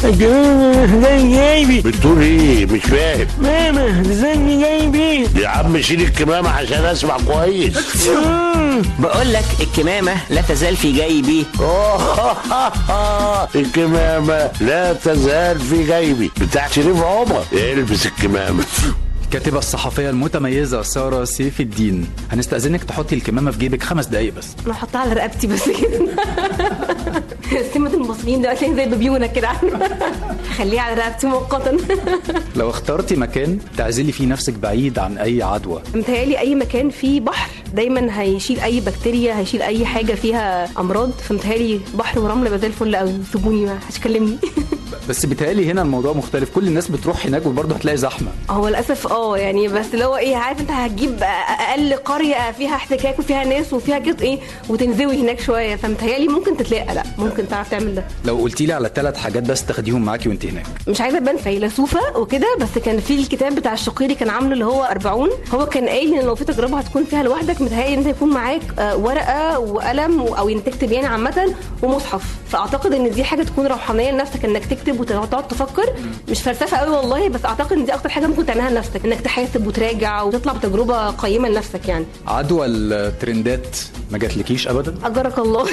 جايبي بتقول ايه مش فاهم ماما زني جايبي يا عم شيل الكمامة عشان اسمع كويس بقول لك الكمامة لا تزال في جيبي الكمامة لا تزال في جيبي بتاع شريف عمر البس الكمامة الكاتبة الصحفية المتميزة سارة سيف الدين هنستأذنك تحطي الكمامة في جيبك خمس دقايق بس انا هحطها على رقبتي بس كده سمة المصريين دلوقتي زي بيبيونة كده خليها على رقبتي مؤقتا لو اخترتي مكان تعزلي فيه نفسك بعيد عن أي عدوى متهيألي أي مكان فيه بحر دايما هيشيل أي بكتيريا هيشيل أي حاجة فيها أمراض فمتهيألي بحر ورملة يبقى زي الفل قوي سيبوني ما حدش يكلمني بس بيتهيألي هنا الموضوع مختلف كل الناس بتروح هناك وبرضه هتلاقي زحمة هو للاسف اه يعني بس اللي هو ايه عارف انت هتجيب اقل قريه فيها احتكاك وفيها ناس وفيها كده ايه وتنزوي هناك شويه فمتهيألي ممكن تتلاقى لا ممكن تعرف تعمل ده لو قلتي لي على ثلاث حاجات بس تاخديهم معاكي وانت هناك مش عايزه ابان فيلسوفه وكده بس كان في الكتاب بتاع الشقيري كان عامله اللي هو 40 هو كان قايل ان لو في تجربه هتكون فيها لوحدك متهيألي ان انت يكون معاك آه، ورقه وقلم و- او انك تكتب يعني عامه ومصحف فاعتقد ان دي حاجه تكون روحانيه لنفسك انك تكتب وتقعد تفكر مش فلسفه قوي والله بس اعتقد ان دي اكتر حاجه ممكن تعملها لنفسك انك تحاسب وتراجع وتطلع بتجربه قيمه لنفسك يعني عدوى الترندات ما جاتلكيش ابدا اجرك الله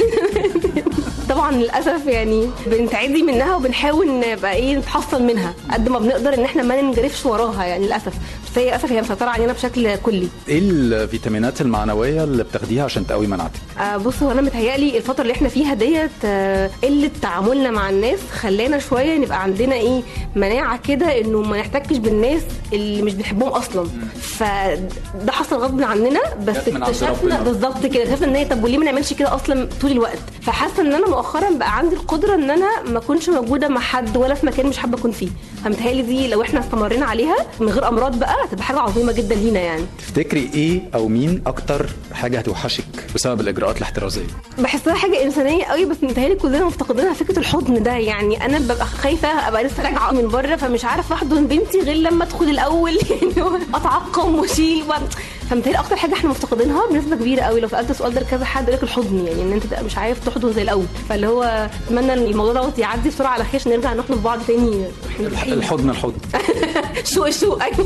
طبعا للاسف يعني بنتعدي منها وبنحاول نبقى ايه نتحصن منها قد ما بنقدر ان احنا ما ننجرفش وراها يعني للاسف بس هي للاسف هي مسيطره علينا بشكل كلي ايه الفيتامينات المعنويه اللي بتاخديها عشان تقوي مناعتك آه بص هو انا متهيألي الفتره اللي احنا فيها ديت آه قله تعاملنا مع الناس خلانا شويه نبقى عندنا ايه مناعه كده انه ما نحتكش بالناس اللي مش بنحبهم اصلا فده حصل غصب عننا بس جت من عند اكتشفنا ربنا. بالظبط كده اكتشفنا ان هي طب وليه ما نعملش كده اصلا طول الوقت فحاسه ان انا مؤخرا بقى عندي القدره ان انا ما اكونش موجوده مع حد ولا في مكان مش حابه اكون فيه فمتهيألي دي لو احنا استمرينا عليها من غير امراض بقى هتبقى حاجه عظيمه جدا لينا يعني تفتكري ايه او مين اكتر حاجه هتوحشك بسبب الاجراءات الاحترازيه بحسها حاجه انسانيه قوي بس متهيألي كلنا مفتقدينها فكره الحضن ده يعني انا ببقى خايفه ابقى لسه راجعه من بره فمش عارفه احضن بنتي غير لما ادخل الاول يعني هو اتعقم واشيل و... فمتهيألي اكتر حاجه احنا مفتقدينها بنسبه كبيره قوي لو سالت السؤال ده لكذا حد يقول لك الحضن يعني ان انت تبقى مش عارف تحضن زي الاول فاللي هو اتمنى ان الموضوع دوت يعدي بسرعه على خير عشان نرجع نحضن بعض تاني احنا الح- مرتاحين. الحضن الحضن شوق الشوق ايوه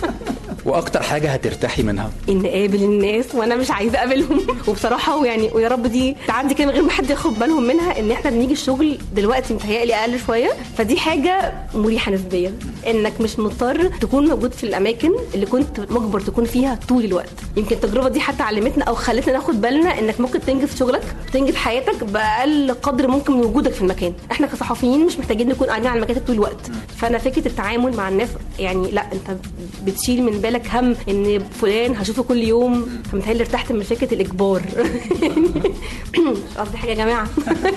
واكتر حاجه هترتاحي منها ان اقابل الناس وانا مش عايزه اقابلهم وبصراحه ويعني ويا رب دي تعدي كده من غير ما حد ياخد بالهم منها ان احنا بنيجي الشغل دلوقتي متهيألي اقل شويه فدي حاجه مريحه نسبيا انك مش مضطر تكون موجود في الاماكن اللي كنت مجبر تكون فيها طول الوقت يمكن التجربه دي حتى علمتنا او خلتنا ناخد بالنا انك ممكن تنجز شغلك تنجز حياتك باقل قدر ممكن من وجودك في المكان احنا كصحفيين مش محتاجين نكون قاعدين على المكاتب طول الوقت فانا فكره التعامل مع الناس يعني لا انت بتشيل من بالك هم ان فلان هشوفه كل يوم فمتهيألي ارتحت من فكره الاجبار يعني مش قصدي حاجه يا جماعه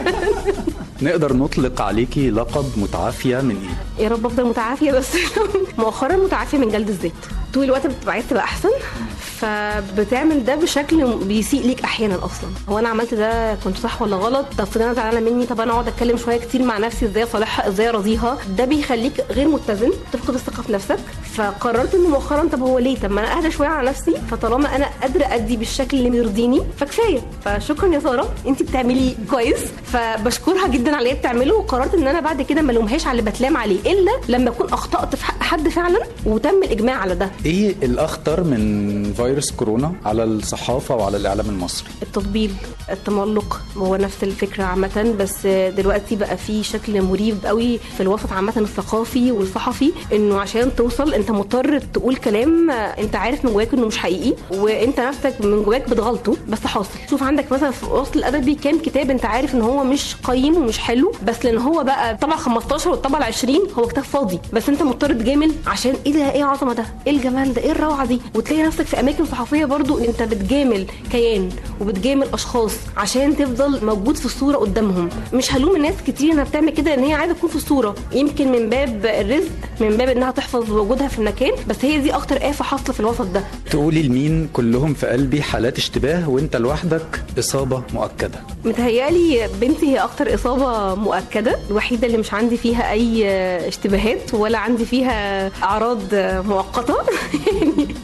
نقدر نطلق عليكي لقب متعافيه من ايه يا رب افضل متعافيه بس مؤخرا متعافيه من جلد الذات طول الوقت بتبقى عايز تبقى احسن فبتعمل ده بشكل بيسيء ليك احيانا اصلا هو انا عملت ده كنت صح ولا غلط طب فلانه زعلانه مني طب انا اقعد اتكلم شويه كتير مع نفسي ازاي اصالحها ازاي ارضيها ده بيخليك غير متزن تفقد الثقه في نفسك فقررت ان مؤخرا طب هو ليه طب ما انا اهدى شويه على نفسي فطالما انا قادره ادي بالشكل اللي يرضيني فكفايه فشكرا يا ساره انت بتعملي كويس فبشكرها جدا على اللي هي بتعمله وقررت ان انا بعد كده ما الومهاش على اللي بتلام عليه الا لما اكون اخطات في حق حد فعلا وتم الاجماع على ده ايه الاخطر من فيروس كورونا على الصحافه وعلى الاعلام المصري التطبيل التملق هو نفس الفكره عامه بس دلوقتي بقى في شكل مريب قوي في الوسط عامه الثقافي والصحفي انه عشان توصل انت مضطر تقول كلام انت عارف من جواك انه مش حقيقي وانت نفسك من جواك بتغلطه بس حاصل شوف عندك مثلا في وسط الادبي كام كتاب انت عارف ان هو مش قيم ومش حلو بس لان هو بقى طبع 15 والطبع 20 هو كتاب فاضي بس انت مضطر تجامل عشان ايه ده ايه العظمه ده ايه الجمال ده ايه الروعه دي وتلاقي نفسك في اماكن صحفيه برضو انت بتجامل كيان وبتجامل اشخاص عشان تفضل موجود في الصوره قدامهم مش هلوم الناس كتير انها بتعمل كده ان هي عايزه تكون في الصوره يمكن من باب الرزق من باب انها تحفظ وجودها في المكان بس هي دي اكتر آفة حاصله في الوسط ده تقولي لمين كلهم في قلبي حالات اشتباه وانت لوحدك اصابه مؤكده متهيألي بنتي هي أكتر إصابة مؤكدة الوحيدة اللي مش عندي فيها أي اشتباهات ولا عندي فيها أعراض مؤقتة يعني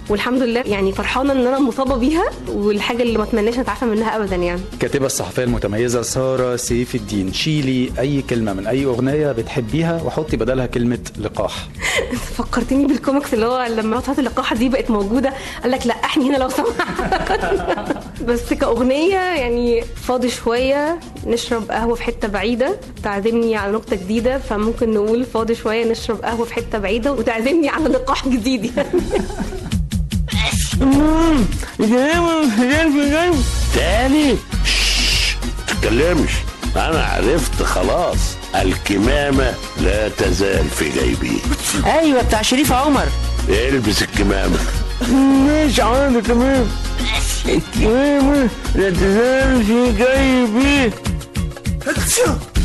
والحمد لله يعني فرحانه ان انا مصابه بيها والحاجه اللي ما اتمناش اتعافى منها ابدا يعني الكاتبة الصحفية المتميزة سارة سيف الدين شيلي أي كلمة من أي أغنية بتحبيها وحطي بدلها كلمة لقاح فكرتني بالكوميكس اللي هو لما فتحة اللقاحة دي بقت موجودة قال لك لقحني هنا لو سمحت بس كأغنية يعني فاضي شوية نشرب قهوة في حتة بعيدة تعزمني على نكتة جديدة فممكن نقول فاضي شوية نشرب قهوة في حتة بعيدة وتعزمني على لقاح جديد يعني الكمامة تزال في جيبي تاني شش، تتكلمش انا عرفت خلاص الكمامة لا تزال في جيبي ايوه بتاع شريف عمر البس الكمامة مش عارف كمان الكمامة لا تزال في جيبي